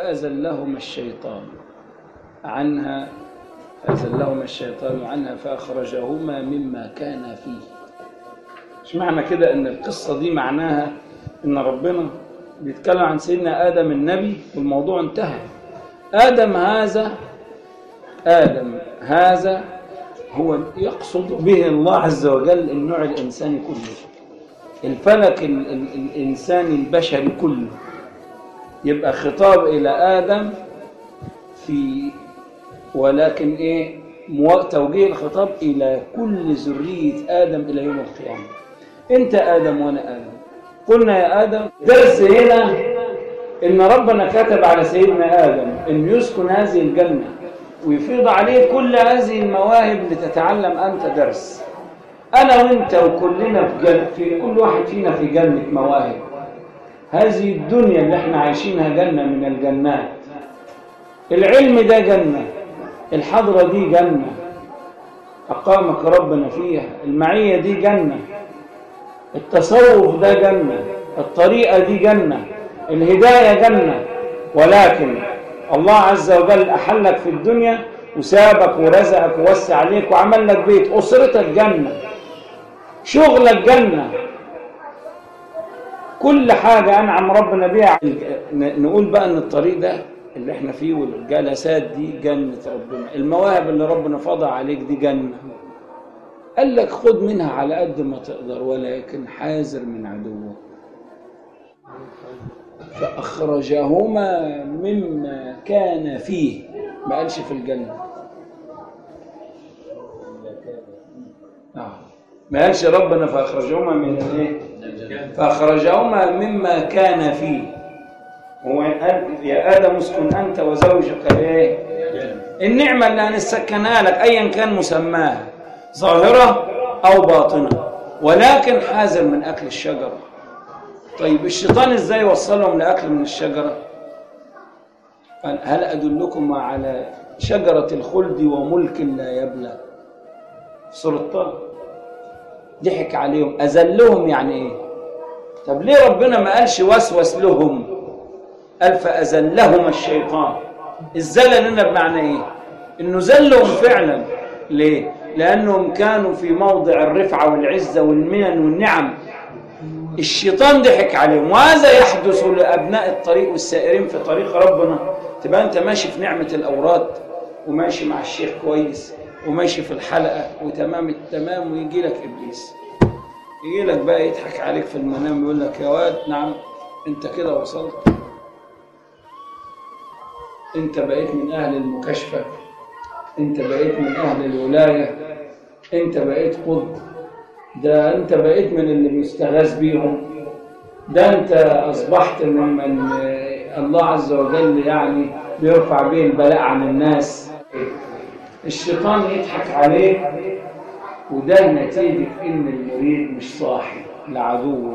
فأزلهما الشيطان عنها فأزلهما الشيطان عنها فأخرجهما مما كان فيه مش معنى كده ان القصة دي معناها ان ربنا بيتكلم عن سيدنا آدم النبي والموضوع انتهى آدم هذا آدم هذا هو يقصد به الله عز وجل النوع الإنساني كله الفلك ال ال الإنساني البشري كله يبقى خطاب إلى آدم في ولكن إيه مو- توجيه الخطاب إلى كل ذرية آدم إلى يوم القيامة أنت آدم وأنا آدم قلنا يا آدم درس هنا إن ربنا كتب على سيدنا آدم أن يسكن هذه الجنة ويفيض عليه كل هذه المواهب لتتعلم أنت درس أنا وأنت وكلنا في, جنة في كل واحد فينا في جنة مواهب هذه الدنيا اللي احنا عايشينها جنة من الجنات العلم ده جنة الحضرة دي جنة أقامك ربنا فيها المعية دي جنة التصوف ده جنة الطريقة دي جنة الهداية جنة ولكن الله عز وجل أحلك في الدنيا وسابك ورزقك ووسع عليك وعمل لك بيت أسرتك جنة شغلك جنة كل حاجة أنعم ربنا بيها ن- نقول بقى إن الطريق ده اللي احنا فيه والجلسات دي جنة ربنا المواهب اللي ربنا فضع عليك دي جنة قال لك خد منها على قد ما تقدر ولكن حاذر من عدوك فأخرجهما مما كان فيه ما قالش في الجنة آه. ما قالش ربنا فأخرجهما من الايه فأخرجهما مما كان فيه هو قال يا آدم اسكن أنت وزوجك ايه النعمة اللي هنسكنها لك أيا كان مسماها ظاهرة أو باطنة ولكن حاذر من أكل الشجرة طيب الشيطان ازاي وصلهم لأكل من الشجرة قال هل أدلكم على شجرة الخلد وملك لا يبلى في سورة طه ضحك عليهم أذلهم يعني إيه طب ليه ربنا ما قالش وسوس لهم قال فأذلهم الشيطان الزلل هنا بمعنى إيه إنه زلهم فعلا ليه لأنهم كانوا في موضع الرفعة والعزة والمنن والنعم الشيطان ضحك عليهم وهذا يحدث لأبناء الطريق والسائرين في طريق ربنا تبقى أنت ماشي في نعمة الأوراد وماشي مع الشيخ كويس وماشي في الحلقة وتمام التمام ويجي لك إبليس يجي لك بقى يضحك عليك في المنام يقول لك يا واد نعم أنت كده وصلت أنت بقيت من أهل المكاشفة أنت بقيت من أهل الولاية أنت بقيت قطب ده انت بقيت من اللي بيستغاث بيهم ده انت اصبحت ممن آه، الله عز وجل يعني بيرفع به البلاء عن الناس الشيطان يضحك عليك وده نتيجة ان المريد مش صاحي لعدوه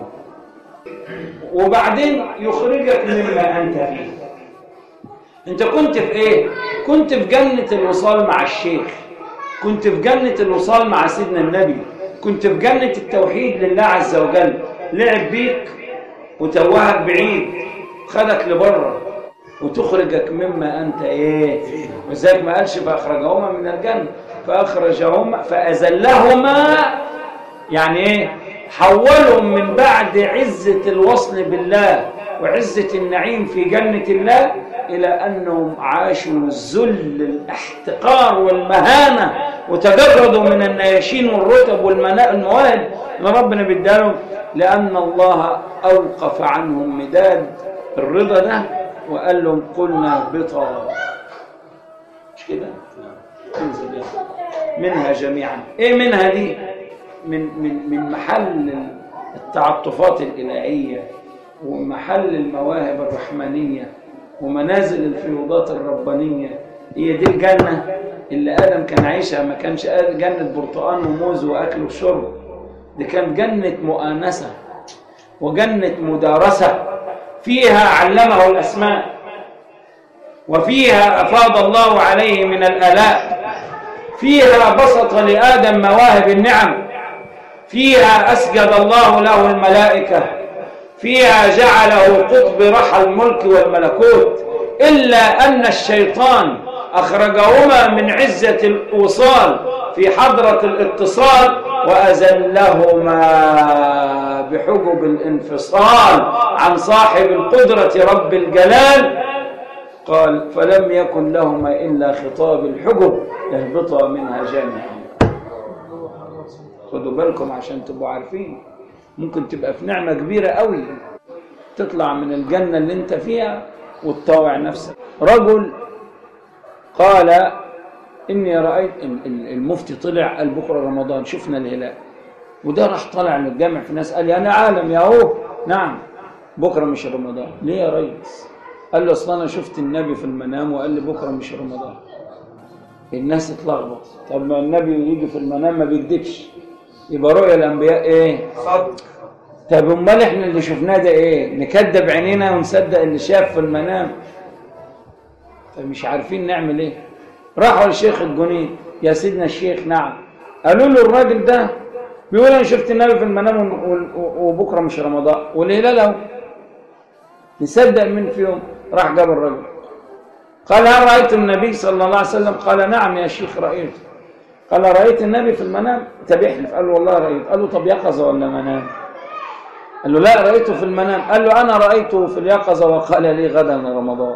وبعدين يخرجك مما انت فيه انت كنت في ايه كنت في جنة الوصال مع الشيخ كنت في جنة الوصال مع سيدنا النبي كنت في جنة التوحيد لله عز وجل لعب بيك وتوهك بعيد خدك لبره وتخرجك مما انت ايه وذلك ما قالش فاخرجهما من الجنه فاخرجهما فازلهما يعني ايه حولهم من بعد عزه الوصل بالله وعزه النعيم في جنه الله الى انهم عاشوا الذل الاحتقار والمهانه وتجردوا من النياشين والرتب والمواهب اللي ربنا بيدالهم لان الله اوقف عنهم مداد الرضا ده وقال لهم قلنا اهبطا مش كده انزل يلا. منها جميعا ايه منها دي من من من محل التعاطفات الالهيه ومحل المواهب الرحمانيه ومنازل الفيوضات الربانيه هي دي الجنه اللي ادم كان عايشها ما كانش جنه برتقان وموز واكل وشرب دي كانت جنه مؤانسه وجنه مدارسه فيها علمه الاسماء وفيها افاض الله عليه من الالاء فيها بسط لادم مواهب النعم فيها اسجد الله له الملائكه فيها جعله قطب رحى الملك والملكوت إلا أن الشيطان أخرجهما من عزة الوصال في حضرة الاتصال وأزلهما بحجب الانفصال عن صاحب القدرة رب الجلال قال فلم يكن لهما إلا خطاب الحجب يهبطا منها جميعا خدوا بالكم عشان تبقوا عارفين ممكن تبقى في نعمة كبيرة قوي تطلع من الجنة اللي انت فيها وتطاوع نفسك رجل قال إني رأيت المفتي طلع قال بكرة رمضان شفنا الهلال وده راح طالع من الجامع في ناس قال لي أنا عالم يا هو نعم بكرة مش رمضان ليه يا ريس قال له أصل أنا شفت النبي في المنام وقال لي بكرة مش رمضان الناس اتلخبط طب ما النبي يجي في المنام ما بيكذبش يبقى رؤيا الأنبياء إيه؟ صدق طب امال احنا اللي شفناه ده ايه نكذب عينينا ونصدق اللي شاف في المنام فمش عارفين نعمل ايه راحوا للشيخ الجنيد يا سيدنا الشيخ نعم قالوا له الراجل ده بيقول انا شفت النبي في المنام وبكره مش رمضان والهلال اهو نصدق من في يوم راح جاب الرجل قال هل رايت النبي صلى الله عليه وسلم قال نعم يا شيخ رايته قال رايت النبي في المنام طب احلف قال له والله رايت قال له طب يقظه ولا منام قال له لا رأيته في المنام قال له أنا رأيته في اليقظة وقال لي غدا رمضان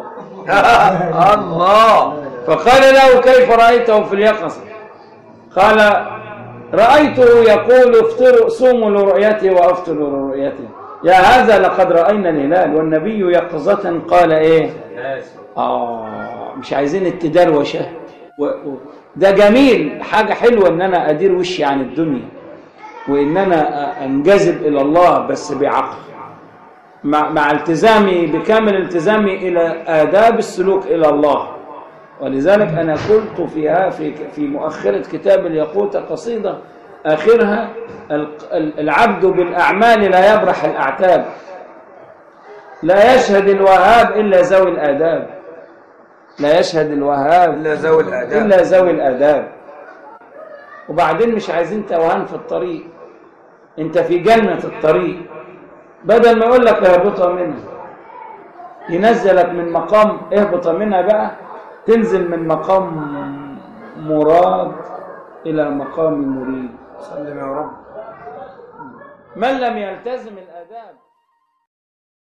الله فقال له كيف رأيته في اليقظة قال رأيته يقول افطروا صوموا لرؤيته وافطروا لرؤيته يا هذا لقد رأينا الهلال والنبي يقظة قال ايه آه مش عايزين التدروشة و... و... ده جميل حاجة حلوة ان انا ادير وشي عن الدنيا وان انا انجذب الى الله بس بعقل مع, مع التزامي بكامل التزامي الى آداب السلوك الى الله ولذلك انا قلت فيها في في مؤخرة كتاب اليقوت قصيدة اخرها العبد بالاعمال لا يبرح الاعتاب لا يشهد الوهاب الا ذوي الاداب لا يشهد الوهاب إلا ذوي الآداب الا ذوي الاداب وبعدين مش عايزين توهان في الطريق انت في جنة الطريق بدل ما يقول لك اهبطها منها ينزلك من مقام اهبط منها بقى تنزل من مقام مراد إلى مقام مريد سلم يا رب من لم يلتزم الآداب